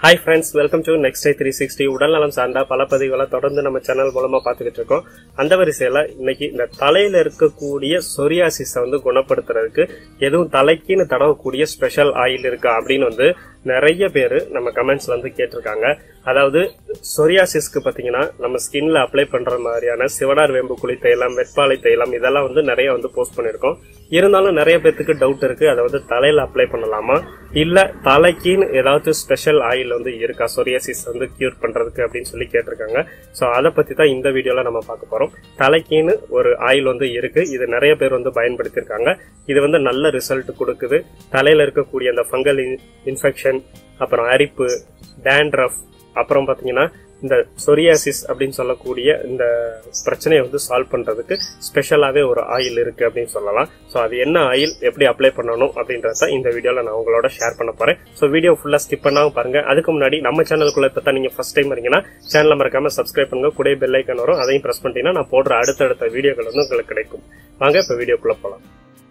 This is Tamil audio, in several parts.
hi friends welcome to next day three sixty உடல்நலம் சார்ந்த பல பதிவுகளை தொடர்ந்து நம்ம சேனல் மூலமா பார்த்துக்கிட்டு இருக்கோம் அந்த வரிசையில இன்னைக்கு இந்த தலையில இருக்கக்கூடிய சொரியாசிஸை வந்து குணப்படுத்துறதுக்கு எதுவும் தலைக்குன்னு தடவக்கூடிய ஸ்பெஷல் ஆயில் இருக்கா அப்படின்னு வந்து நிறைய பேர் நம்ம கமெண்ட்ஸ்ல வந்து கேட்டிருக்காங்க அதாவது சொரியாசிஸ்க்கு பாத்தீங்கன்னா நம்ம ஸ்கின்ல அப்ளை பண்ற மாதிரியான சிவனார் வேம்பு குழி தைலம் வெட்பாலை தைலம் இதெல்லாம் வந்து நிறைய வந்து போஸ்ட் பண்ணிருக்கோம் இருந்தாலும் நிறைய பேத்துக்கு டவுட் இருக்கு அதை வந்து தலையில அப்ளை பண்ணலாமா இல்ல தலைக்குன்னு ஏதாவது ஸ்பெஷல் ஆயில் வந்து இருக்கா சொரியாசிஸ் வந்து கியூர் பண்றதுக்கு அப்படின்னு சொல்லி கேட்டிருக்காங்க ஸோ அதை பத்தி தான் இந்த வீடியோல நம்ம பார்க்க போறோம் தலைக்குன்னு ஒரு ஆயில் வந்து இருக்கு இது நிறைய பேர் வந்து பயன்படுத்தியிருக்காங்க இது வந்து நல்ல ரிசல்ட் கொடுக்குது தலையில இருக்கக்கூடிய அந்த ஃபங்கல் இன்ஃபெக்ஷன் அப்புறம் அரிப்பு டேண்ட்ரஃப் அப்புறம் பாத்தீங்கன்னா இந்த சொரியாசிஸ் அப்படின்னு சொல்லக்கூடிய இந்த பிரச்சனையை வந்து சால்வ் பண்றதுக்கு ஸ்பெஷலாவே ஒரு ஆயில் இருக்கு அப்படின்னு சொல்லலாம் ஸோ அது என்ன ஆயில் எப்படி அப்ளை பண்ணணும் அப்படின்றத இந்த வீடியோல நான் உங்களோட ஷேர் பண்ண போறேன் ஸோ வீடியோ ஃபுல்லா ஸ்கிப் பண்ணாம பாருங்க அதுக்கு முன்னாடி நம்ம சேனலுக்குள்ள இப்போ தான் நீங்க ஃபர்ஸ்ட் டைம் வரீங்கன்னா சேனலை மறக்காம சப்ஸ்கிரைப் பண்ணுங்க கூட பெல் ஐக்கன் வரும் அதையும் பிரஸ் பண்ணிட்டீங்கன்னா நான் போடுற அடுத்தடுத்த வீடியோக்கள் வந்து உங்களுக்கு கிடைக்கும் வாங்க இப்போ வீடியோக்குள்ள போலாம்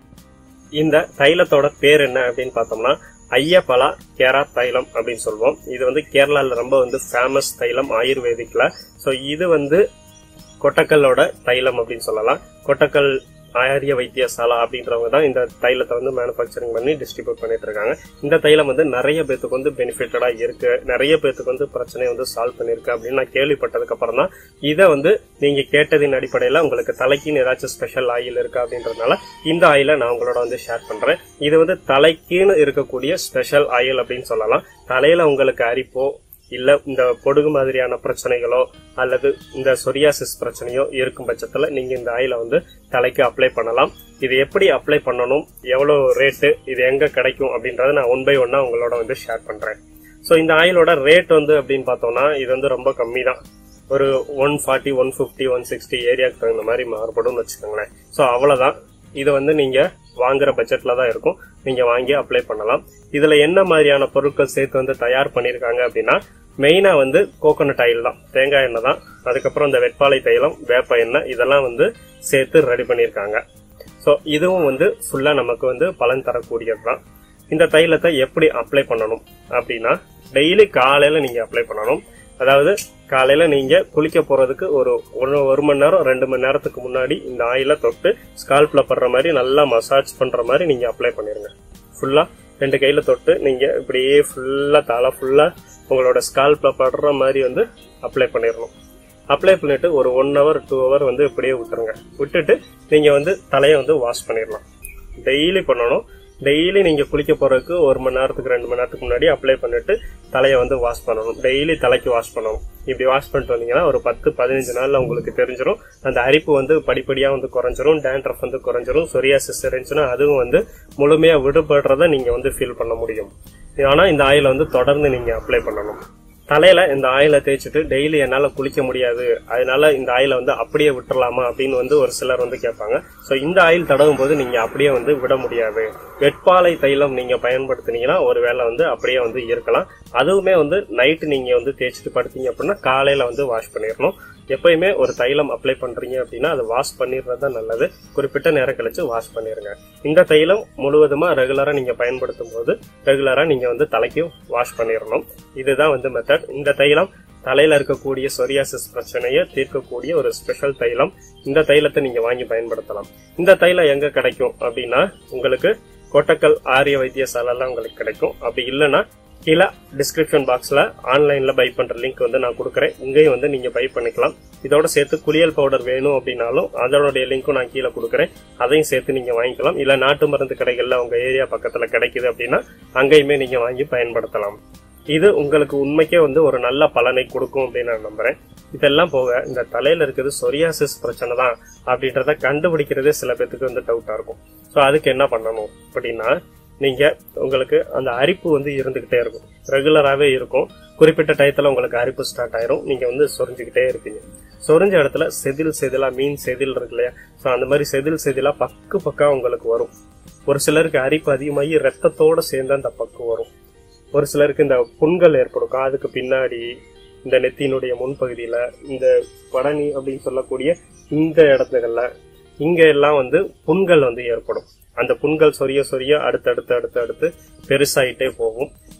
இந்த தைலத்தோட பேர் என்ன அப்படின்னு பார்த்தோம்னா ஐயப்பலா கேரா தைலம் அப்படின்னு சொல்லுவோம் இது வந்து கேரளால ரொம்ப வந்து ஃபேமஸ் தைலம் ஆயுர்வேதிக்ல ஸோ இது வந்து கொட்டக்கல்லோட தைலம் அப்படின்னு சொல்லலாம் கொட்டக்கல் ஆரிய வைத்தியசாலா அப்படின்றவங்க தான் இந்த தைலத்தை வந்து மேனுஃபேக்சரிங் பண்ணி டிஸ்ட்ரிபியூட் பண்ணிட்டு இருக்காங்க இந்த தைலம் வந்து நிறைய பேத்துக்கு வந்து பெனிஃபிட்டடா இருக்கு நிறைய பேத்துக்கு வந்து பிரச்சனையை வந்து சால்வ் பண்ணிருக்கு அப்படின்னு நான் கேள்விப்பட்டதுக்கு அப்புறம் தான் இதை வந்து நீங்க கேட்டதின் அடிப்படையில உங்களுக்கு தலைக்குன்னு ஏதாச்சும் ஸ்பெஷல் ஆயில் இருக்கு அப்படின்றதுனால இந்த ஆயிலை நான் உங்களோட வந்து ஷேர் பண்றேன் இது வந்து தலைக்குன்னு இருக்கக்கூடிய ஸ்பெஷல் ஆயில் அப்படின்னு சொல்லலாம் தலையில உங்களுக்கு அரிப்போ இல்ல இந்த பொடுகு மாதிரியான பிரச்சனைகளோ அல்லது இந்த சொரியாசிஸ் பிரச்சனையோ இருக்கும் பட்சத்துல நீங்க இந்த ஆயில வந்து தலைக்கு அப்ளை பண்ணலாம் இது எப்படி அப்ளை பண்ணணும் எவ்வளவு ரேட்டு இது எங்க கிடைக்கும் அப்படின்றத நான் ஒன் பை ஒன்னா உங்களோட வந்து ஷேர் பண்றேன் ஸோ இந்த ஆயிலோட ரேட் வந்து அப்படின்னு பார்த்தோம்னா இது வந்து ரொம்ப கம்மி தான் ஒரு one forty one fifty one sixty ஏரியாவுக்கு தகுந்த மாதிரி மாறுபடும் வச்சுக்கோங்களேன் ஸோ அவ்வளவுதான் இது வந்து நீங்க வாங்குற பட்ஜெட்ல தான் இருக்கும் நீங்க வாங்கி அப்ளை பண்ணலாம் இதுல என்ன மாதிரியான பொருட்கள் சேர்த்து வந்து தயார் பண்ணிருக்காங்க அப்படின்னா மெயினா வந்து கோகோனட் ஆயில் தான் தேங்காய் எண்ணெய் தான் அதுக்கப்புறம் இந்த வெட்பாலை தைலம் வேப்ப எண்ணெய் இதெல்லாம் வந்து சேர்த்து ரெடி பண்ணியிருக்காங்க ஸோ இதுவும் வந்து ஃபுல்லா நமக்கு வந்து பலன் தரக்கூடியது தான் இந்த தைலத்தை எப்படி அப்ளை பண்ணணும் அப்படின்னா டெய்லி காலையில நீங்க அப்ளை பண்ணணும் அதாவது காலையில நீங்க குளிக்க போறதுக்கு ஒரு ஒரு ஒரு மணி நேரம் ரெண்டு மணி நேரத்துக்கு முன்னாடி இந்த ஆயில தொட்டு ஸ்கால்ப்ல படுற மாதிரி நல்லா மசாஜ் பண்ற மாதிரி நீங்க அப்ளை பண்ணிருங்க ஃபுல்லா ரெண்டு கையில தொட்டு நீங்க இப்படியே ஃபுல்லா தலை ஃபுல்லா உங்களோட ஸ்கால்ப்ல படுற மாதிரி வந்து அப்ளை பண்ணிடணும் அப்ளை பண்ணிட்டு ஒரு ஒன் ஹவர் டூ ஹவர் வந்து இப்படியே விட்டுருங்க விட்டுட்டு நீங்க வந்து தலையை வந்து வாஷ் பண்ணிடலாம் டெய்லி பண்ணணும் டெய்லி நீங்க குளிக்க போறதுக்கு ஒரு மணி நேரத்துக்கு ரெண்டு மணி நேரத்துக்கு முன்னாடி அப்ளை பண்ணிட்டு தலையை வந்து வாஷ் பண்ணணும் டெய்லி தலைக்கு வாஷ் பண்ணணும் இப்படி வாஷ் பண்ணிட்டு வந்தீங்கன்னா ஒரு பத்து பதினஞ்சு நாள்ல உங்களுக்கு தெரிஞ்சிடும் அந்த அரிப்பு வந்து படிப்படியா வந்து குறைஞ்சிரும் டேண்ட்ரஃப் வந்து குறைஞ்சிரும் சொரியாசிஸ் இருந்துச்சுன்னா அதுவும் வந்து முழுமையா விடுபடுறத நீங்க வந்து ஃபீல் பண்ண முடியும் ஆனா இந்த ஆயில வந்து தொடர்ந்து நீங்க அப்ளை பண்ணணும் தலையில இந்த ஆயில தேய்ச்சிட்டு டெய்லி என்னால குளிக்க முடியாது அதனால இந்த ஆயில வந்து அப்படியே விட்டுறலாமா அப்படின்னு வந்து ஒரு சிலர் வந்து கேட்பாங்க சோ இந்த ஆயில் தடவும் போது நீங்க அப்படியே வந்து விட முடியாது வெட்பாலை தைலம் நீங்க பயன்படுத்தினீங்கன்னா ஒருவேளை வந்து அப்படியே வந்து இருக்கலாம் அதுவுமே வந்து நைட்டு நீங்க வந்து தேய்ச்சிட்டு படுத்தீங்க அப்படின்னா காலையில வந்து வாஷ் பண்ணிடணும் எப்பயுமே ஒரு தைலம் அப்ளை பண்றீங்க அப்படின்னா அதை வாஷ் பண்ணிடுறது தான் நல்லது குறிப்பிட்ட நேரம் கழிச்சு வாஷ் பண்ணிருங்க இந்த தைலம் முழுவதுமா ரெகுலரா நீங்க பயன்படுத்தும் போது ரெகுலரா நீங்க வந்து தலைக்கு வாஷ் பண்ணிடணும் இதுதான் வந்து மெத்தட் இந்த தைலம் தலையில இருக்கக்கூடிய சொரியாசிஸ் பிரச்சனையை தீர்க்கக்கூடிய ஒரு ஸ்பெஷல் தைலம் இந்த தைலத்தை நீங்க வாங்கி பயன்படுத்தலாம் இந்த தைலம் எங்க கிடைக்கும் அப்படின்னா உங்களுக்கு கோட்டக்கல் ஆரிய வைத்தியசாலாம் உங்களுக்கு கிடைக்கும் அப்படி இல்லைன்னா கீழே டிஸ்கிரிப்ஷன் பாக்ஸ்ல ஆன்லைன்ல பை பண்ற லிங்க் வந்து நான் கொடுக்குறேன் இங்கேயும் வந்து நீங்க பை பண்ணிக்கலாம் இதோட சேர்த்து குளியல் பவுடர் வேணும் அப்படின்னாலும் அதனுடைய லிங்க்கும் நான் கீழே கொடுக்குறேன் அதையும் சேர்த்து நீங்க வாங்கிக்கலாம் இல்ல நாட்டு மருந்து கடைகள்ல உங்க ஏரியா பக்கத்துல கிடைக்குது அப்படின்னா அங்கேயுமே நீங்க வாங்கி பயன்படுத்தலாம் இது உங்களுக்கு உண்மைக்கே வந்து ஒரு நல்ல பலனை கொடுக்கும் அப்படின்னு நான் நம்புறேன் இதெல்லாம் போக இந்த தலையில இருக்கிறது சொரியாசிஸ் பிரச்சனை தான் அப்படின்றத கண்டுபிடிக்கிறதே சில பேத்துக்கு வந்து டவுட்டா இருக்கும் ஸோ அதுக்கு என்ன பண்ணணும் அப்படின்னா நீங்க உங்களுக்கு அந்த அரிப்பு வந்து இருந்துகிட்டே இருக்கும் ரெகுலராகவே இருக்கும் குறிப்பிட்ட டயத்துல உங்களுக்கு அரிப்பு ஸ்டார்ட் ஆயிரும் நீங்க வந்து சொரிஞ்சுக்கிட்டே இருப்பீங்க சொரிஞ்ச இடத்துல செதில் செதிலா மீன் செதில் இருக்கு இல்லையா ஸோ அந்த மாதிரி செதில் செதிலா பக்கு பக்கா உங்களுக்கு வரும் ஒரு சிலருக்கு அரிப்பு அதிகமாகி ரத்தத்தோட சேர்ந்து அந்த பக்கு வரும் ஒரு சிலருக்கு இந்த புண்கள் ஏற்படும் காதுக்கு பின்னாடி இந்த நெத்தியினுடைய முன்பகுதியில இந்த படனி அப்படின்னு சொல்லக்கூடிய இந்த இடத்துகள்ல இங்க எல்லாம் வந்து புண்கள் வந்து ஏற்படும் அந்த புண்கள் சொரிய சொரிய அடுத்தடுத்து அடுத்து அடுத்து பெருசாயிட்டே போகும்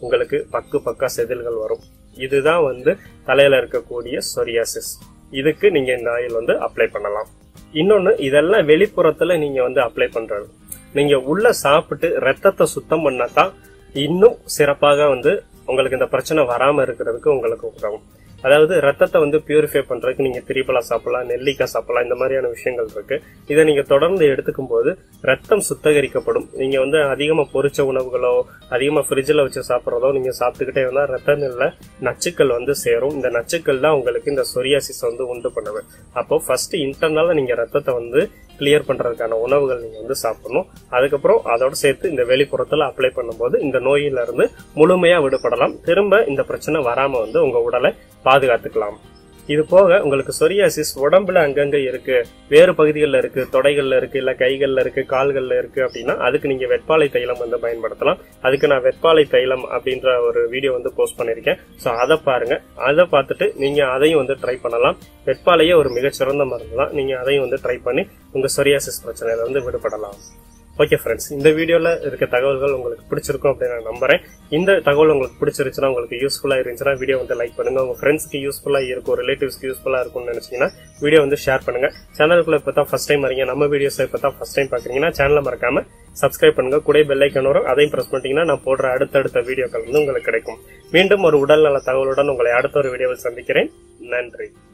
உங்களுக்கு பக்கு பக்கா செதில்கள் வரும் இதுதான் வந்து தலையில இருக்கக்கூடிய சொரியாசிஸ் இதுக்கு நீங்க இந்த ஆயில் வந்து அப்ளை பண்ணலாம் இன்னொன்னு இதெல்லாம் வெளிப்புறத்துல நீங்க வந்து அப்ளை பண்றது நீங்க உள்ள சாப்பிட்டு ரத்தத்தை சுத்தம் பண்ணாதான் இன்னும் சிறப்பாக வந்து உங்களுக்கு இந்த பிரச்சனை வராம இருக்கிறதுக்கு உங்களுக்கு உதவும் அதாவது ரத்தத்தை வந்து பியூரிஃபை பண்றதுக்கு நீங்க திரிபலா சாப்பிடலாம் நெல்லிக்காய் சாப்பிடலாம் இந்த மாதிரியான விஷயங்கள் இருக்கு இதை நீங்க தொடர்ந்து எடுத்துக்கும் போது ரத்தம் சுத்தகரிக்கப்படும் நீங்க வந்து அதிகமா பொரிச்ச உணவுகளோ அதிகமா ஃப்ரிட்ஜில் வச்சு சாப்பிட்றதோ நீங்க சாப்பிட்டுக்கிட்டே இருந்தா ரத்த நெல்ல நச்சுக்கள் வந்து சேரும் இந்த நச்சுக்கள் தான் உங்களுக்கு இந்த சொரியாசிஸ் வந்து உண்டு பண்ணுது அப்போ ஃபர்ஸ்ட் இன்டர்னலா நீங்க ரத்தத்தை வந்து கிளியர் பண்றதுக்கான உணவுகள் நீங்க வந்து சாப்பிடணும் அதுக்கப்புறம் அதோட சேர்த்து இந்த வெளிப்புறத்துல அப்ளை பண்ணும்போது இந்த நோயில இருந்து முழுமையா விடுபடலாம் திரும்ப இந்த பிரச்சனை வராம வந்து உங்க உடலை பாதுகாத்துக்கலாம் இது போக உங்களுக்கு சொரியாசிஸ் உடம்புல அங்கங்க இருக்கு வேறு பகுதிகளில் இருக்கு தொடைகள்ல இருக்கு இல்ல கைகள்ல இருக்கு கால்கள்ல இருக்கு அப்படின்னா அதுக்கு நீங்க வெட்பாலை தைலம் வந்து பயன்படுத்தலாம் அதுக்கு நான் வெட்பாலை தைலம் அப்படின்ற ஒரு வீடியோ வந்து போஸ்ட் பண்ணிருக்கேன் ஸோ அதை பாருங்க அதை பார்த்துட்டு நீங்க அதையும் வந்து ட்ரை பண்ணலாம் வெட்பாலையே ஒரு மிகச்சிறந்த மருந்து தான் நீங்க அதையும் வந்து ட்ரை பண்ணி உங்க சொரியாசிஸ் பிரச்சனையில இருந்து விடுபடலாம் ஓகே ஃப்ரெண்ட்ஸ் இந்த வீடியோல இருக்க தகவல்கள் உங்களுக்கு பிடிச்சிருக்கும் அப்படின்னு நான் நம்புறேன் இந்த தகவல் உங்களுக்கு பிடிச்சிருச்சுன்னா உங்களுக்கு யூஸ்ஃபுல்லா இருந்துச்சுன்னா வீடியோ வந்து லைக் பண்ணுங்க உங்க ஃப்ரெண்ட்ஸ்க்கு யூஸ்ஃபுல்லா இருக்கும் ரிலேட்டிவ்ஸ்க்கு யூஸ்ஃபுல்லா இருக்கும்னு நினைச்சீங்கன்னா வீடியோ வந்து ஷேர் பண்ணுங்க சேனலுக்குள்ள இப்போ தான் ஃபர்ஸ்ட் டைம் வரீங்க நம்ம வீடியோஸ் இப்போ தான் ஃபர்ஸ்ட் டைம் பாக்குறீங்கன்னா சேனலை மறக்காம சப்ஸ்கிரைப் பண்ணுங்க கூட பெல் ஐக்கன் வரும் அதையும் பிரஸ் பண்ணிட்டீங்கன்னா நான் போடுற அடுத்தடுத்த வீடியோக்கள் வந்து உங்களுக்கு கிடைக்கும் மீண்டும் ஒரு உடல்நல தகவலுடன் உங்களை அடுத்த ஒரு வீடியோவில் சந்திக்கிறேன் நன்றி